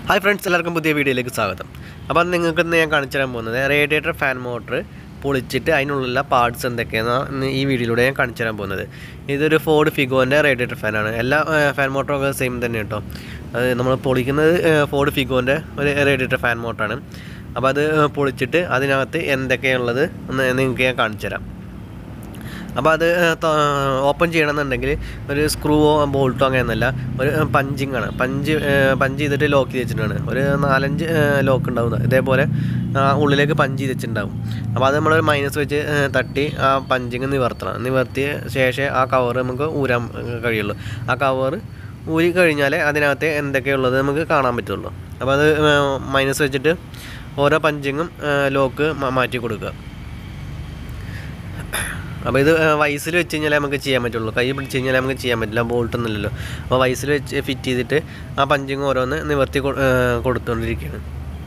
hi friends എല്ലാവർക്കും പുതിയ വീഡിയോയിലേക്ക് സ്വാഗതം അപ്പോൾ നിങ്ങൾക്ക് ഇന്ന് ഞാൻ കാണിച്ചു തരാൻ പോകുന്നത് റേഡിയേറ്റർ ഫാൻ മോട്ടർ പൊളിച്ചിട്ട് അതിനുള്ള പാർട്സ് എന്തൊക്കെയാണെന്ന് ഇന്ന് ഈ വീഡിയോയിലൂടെ ഞാൻ കാണിച്ചു തരാൻ പോകുന്നത് ഇതൊരു ഫോർഡ് ഫിഗോൻ്റെ റേഡിയേറ്റർ ഫാനാണ് എല്ലാ ഫാൻ മോട്ടറൊക്കെ സെയിം തന്നെ കേട്ടോ അത് നമ്മൾ പൊളിക്കുന്നത് ഫോർഡ് ഫിഗോൻ്റെ ഒരു റേഡിയേറ്റർ ഫാൻ മോട്ടറാണ് അപ്പോൾ അത് പൊളിച്ചിട്ട് അതിനകത്ത് എന്തൊക്കെയുള്ളത് എന്ന് നിങ്ങൾക്ക് ഞാൻ കാണിച്ചു തരാം അപ്പോൾ അത് ഓപ്പൺ ചെയ്യണമെന്നുണ്ടെങ്കിൽ ഒരു സ്ക്രൂവോ ബോൾട്ടോ അങ്ങനെയൊന്നുമല്ല ഒരു പഞ്ചിങ് ആണ് പഞ്ച് പഞ്ച് ചെയ്തിട്ട് ലോക്ക് ചെയ്ത് വെച്ചിട്ടാണ് ഒരു നാലഞ്ച് ലോക്ക് ഉണ്ടാവും ഇതേപോലെ ആ, ഉള്ളിലേക്ക് പഞ്ച് ചെയ്ത് വെച്ചിട്ടുണ്ടാവും അപ്പോൾ അത് നമ്മൾ മൈനസ് വെച്ച് ഏ, തട്ടി ആ പഞ്ചിങ് നിവർത്തണം നിവർത്തിയ ശേഷം ആ കവർ നമുക്ക് ഊരാൻ കഴിയുള്ളൂ ആ കവർ ഊരി കഴിഞ്ഞാൽ അതിനകത്ത് എന്തൊക്കെയുള്ളത് നമുക്ക് കാണാൻ പറ്റുള്ളൂ അപ്പോൾ അത് മൈനസ് വെച്ചിട്ട് ഓരോ പഞ്ചിങ്ങും ലോക്ക് മാറ്റി കൊടുക്കുക അപ്പോൾ ഇത് വയസ്സിൽ വെച്ച് കഴിഞ്ഞാൽ നമുക്ക് ചെയ്യാൻ പറ്റുള്ളൂ കൈ പിടിച്ച് കഴിഞ്ഞാൽ നമുക്ക് ചെയ്യാൻ പറ്റില്ല ബോൾട്ടൊന്നുമില്ലല്ലോ അപ്പോൾ വയസ്സിൽ വെച്ച് ഫിറ്റ് ചെയ്തിട്ട് ആ പഞ്ചിങ് ഓരോന്ന് നിവർത്തി കൊ- ഏഹ് കൊടുത്തുകൊണ്ടിരിക്കുകയാണ്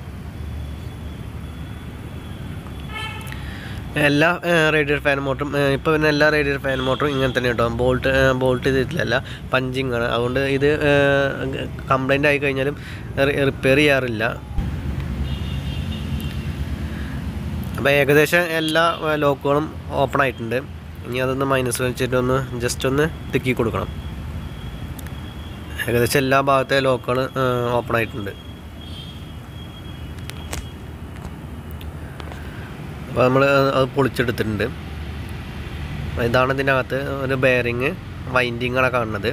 എല്ലാ റേഡിയർ ഫാൻ മോട്ടറും ഇപ്പോൾ പിന്നെ എല്ലാ റേഡിയർ ഫാൻ മോട്ടറും ഇങ്ങനെ തന്നെ കേട്ടോ ബോൾട്ട് ബോൾട്ട് ചെയ്തിട്ടില്ല പഞ്ചിങ് ആണ് അതുകൊണ്ട് ഇത് കംപ്ലൈൻ്റ് ആയി കഴിഞ്ഞാലും റിപ്പയർ ചെയ്യാറില്ല അപ്പോൾ ഏകദേശം എല്ലാ ഏഹ്, ലോക്കുകളും ഓപ്പൺ ആയിട്ടുണ്ട് ഇനി അതൊന്ന് മൈനസ് വെച്ചിട്ട് ഒന്ന് ജസ്റ്റ് ഒന്ന് തിക്കി കൊടുക്കണം ഏകദേശം എല്ലാ ഭാഗത്തെ ലോക്കുകൾ ഓപ്പൺ ആയിട്ടുണ്ട് അപ്പോൾ നമ്മൾ അത് പൊളിച്ചെടുത്തിട്ടുണ്ട് ഇതാണ് ഇതിനകത്ത് ഒരു ബെയറിങ് വൈൻഡിങ്ങാണ് കാണുന്നത്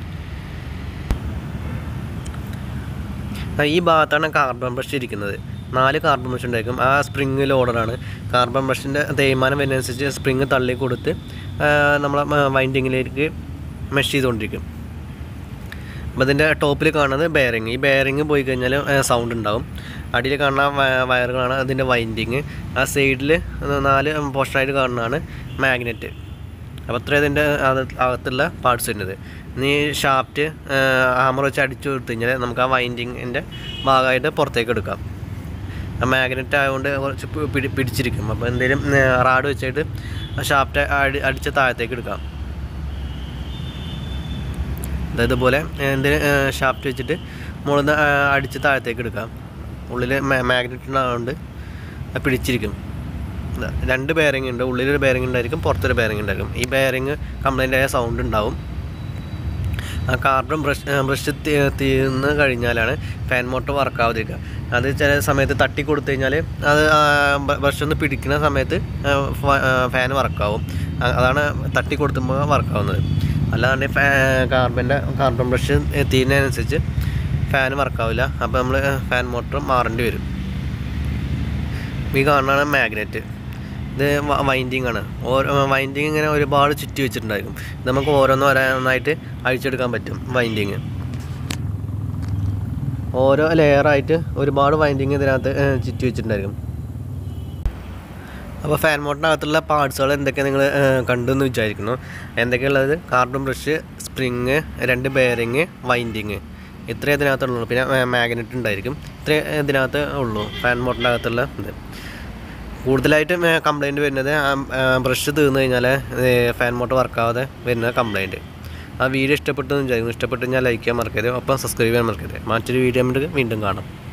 ആ, ഈ ഭാഗത്താണ് കാർബൺ ബ്രഷ് ഇരിക്കുന്നത് നാല് കാർബൺ ബ്രഷ് ഉണ്ടായിരിക്കും ആ സ്പ്രിങ് ലോഡറാണ് കാർബൺ ബ്രഷിൻ്റെ തേയ്മാനം വരുന്നതനുസരിച്ച് സ്പ്രിങ് തള്ളി കൊടുത്ത് നമ്മൾ വൈൻഡിങ്ങിലേക്ക് മെഷ് ചെയ്തുകൊണ്ടിരിക്കും അപ്പോൾ ഇതിൻ്റെ ടോപ്പിൽ കാണുന്നത് ബെയറിങ് ഈ ബെയറിങ് പോയി കഴിഞ്ഞാൽ സൗണ്ട് ഉണ്ടാവും അടിയിൽ കാണുന്ന വ- വയറുകളാണ് അതിൻ്റെ വൈൻഡിങ് ആ സൈഡിൽ നാല് പോർഷനായിട്ട് കാണുന്നതാണ് മാഗ്നറ്റ് അപ്പോൾ അത്ര ഇതിൻ്റെ അകത്തുള്ള പാർട്സ് വരുന്നത് ഇനി ഷാഫ്റ്റ് ഹാമർ വെച്ച് അടിച്ചു കൊടുത്തു കഴിഞ്ഞാൽ നമുക്ക് ആ വൈൻഡിങ്ങിൻ്റെ ഭാഗമായിട്ട് പുറത്തേക്ക് എടുക്കാം ആ മാഗ്നറ്റ് ആയതുകൊണ്ട് കുറച്ച് പി- പിടി പിടിച്ചിരിക്കും അപ്പോൾ എന്തെങ്കിലും റാഡ് വെച്ചിട്ട് ആ ഷാഫ്റ്റ് അടി അടിച്ച് താഴത്തേക്ക് എടുക്കാം ദാ ഇതുപോലെ എന്തെങ്കിലും ഷാഫ്റ്റ് വെച്ചിട്ട് മുകളിൽ നിന്ന് അടിച്ച് താഴത്തേക്ക് എടുക്കാം ഉള്ളിൽ മാഗ്നറ്റ് ഉണ്ടായതുകൊണ്ട് അത് പിടിച്ചിരിക്കും ദാ രണ്ട് ബെയറിംഗ് ഉണ്ട് ഉള്ളിലൊരു ബെയറിംഗ് ഉണ്ടായിരിക്കും പുറത്തൊരു ബെയറിംഗ് ഉണ്ടായിരിക്കും ഈ ബെയറിംഗ് കംപ്ലൈൻ്റ് ആയ സൗണ്ട് ഉണ്ടാവും ആ കാർബൺ ബ്രഷ് ബ്രഷ് തീർന്ന് കഴിഞ്ഞാലാണ് ഫാൻ മോട്ടർ വർക്ക് ആവാതിരിക്കുക അത് ചില സമയത്ത് തട്ടി കൊടുത്തു കഴിഞ്ഞാൽ അത് ബ്രഷ് ഒന്ന് പിടിക്കുന്ന സമയത്ത് ഫാൻ വർക്കാവും അതാണ് തട്ടി കൊടുത്തുമ്പോൾ വർക്കാവുന്നത് അല്ലാണ്ട് ഫാ കാർബൻ്റെ കാർബൺ ബ്രഷ് തീരുന്നതിനനുസരിച്ച് ഫാൻ വർക്കാവില്ല അപ്പോൾ നമ്മൾ ഫാൻ മോട്ടർ മാറേണ്ടി വരും ഈ കാണുന്നതാണ് മാഗ്നറ്റ് ഇത് വൈൻഡിങ് ആണ് ഓരോ വൈൻഡിങ് ഇങ്ങനെ ഒരുപാട് ചുറ്റി വെച്ചിട്ടുണ്ടായിരിക്കും ഇത് നമുക്ക് ഓരോന്ന് ഓരോന്നായിട്ട് അഴിച്ചെടുക്കാൻ പറ്റും വൈൻഡിങ് ഓരോ ലെയറായിട്ട് ഒരുപാട് വൈൻഡിങ് ഇതിനകത്ത് ഏഹ്, ചുറ്റി വെച്ചിട്ടുണ്ടായിരിക്കും അപ്പോൾ ഫാൻ മോട്ടറിനകത്തുള്ള പാർട്സുകൾ എന്തൊക്കെ നിങ്ങൾ കണ്ടു എന്ന് വിചാരിക്കുന്നു എന്തൊക്കെയുള്ളത് കാർബൺ ബ്രഷ് സ്പ്രിങ് രണ്ട് ബെയറിങ് വൈൻഡിങ് ഇത്രേ ഇതിനകത്തുള്ളൂ പിന്നെ മാഗ്നറ്റ് ഉണ്ടായിരിക്കും ഇത്രേ ഇതിനകത്ത് ഉള്ളൂ ഫാൻ മോട്ടറിനകത്തുള്ള ഇത് കൂടുതലായിട്ടും കംപ്ലൈൻറ്റ് വരുന്നത് ബ്രഷ് തീർന്നു കഴിഞ്ഞാൽ ഫാൻ മോട്ടർ വർക്കാവാതെ വരുന്ന കംപ്ലൈൻറ്റ് ആ വീഡിയോ ഇഷ്ടപ്പെട്ടു എന്ന് വിചാരിക്കുന്നു ഇഷ്ടപ്പെട്ടു ഞാൻ ലൈക്ക് ചെയ്യാൻ മറക്കരുത് ഒപ്പം സബ്സ്ക്രൈബ് ചെയ്യാൻ മറക്കരുത് മറ്റൊരു വീഡിയോ നമുക്ക് വീണ്ടും കാണാം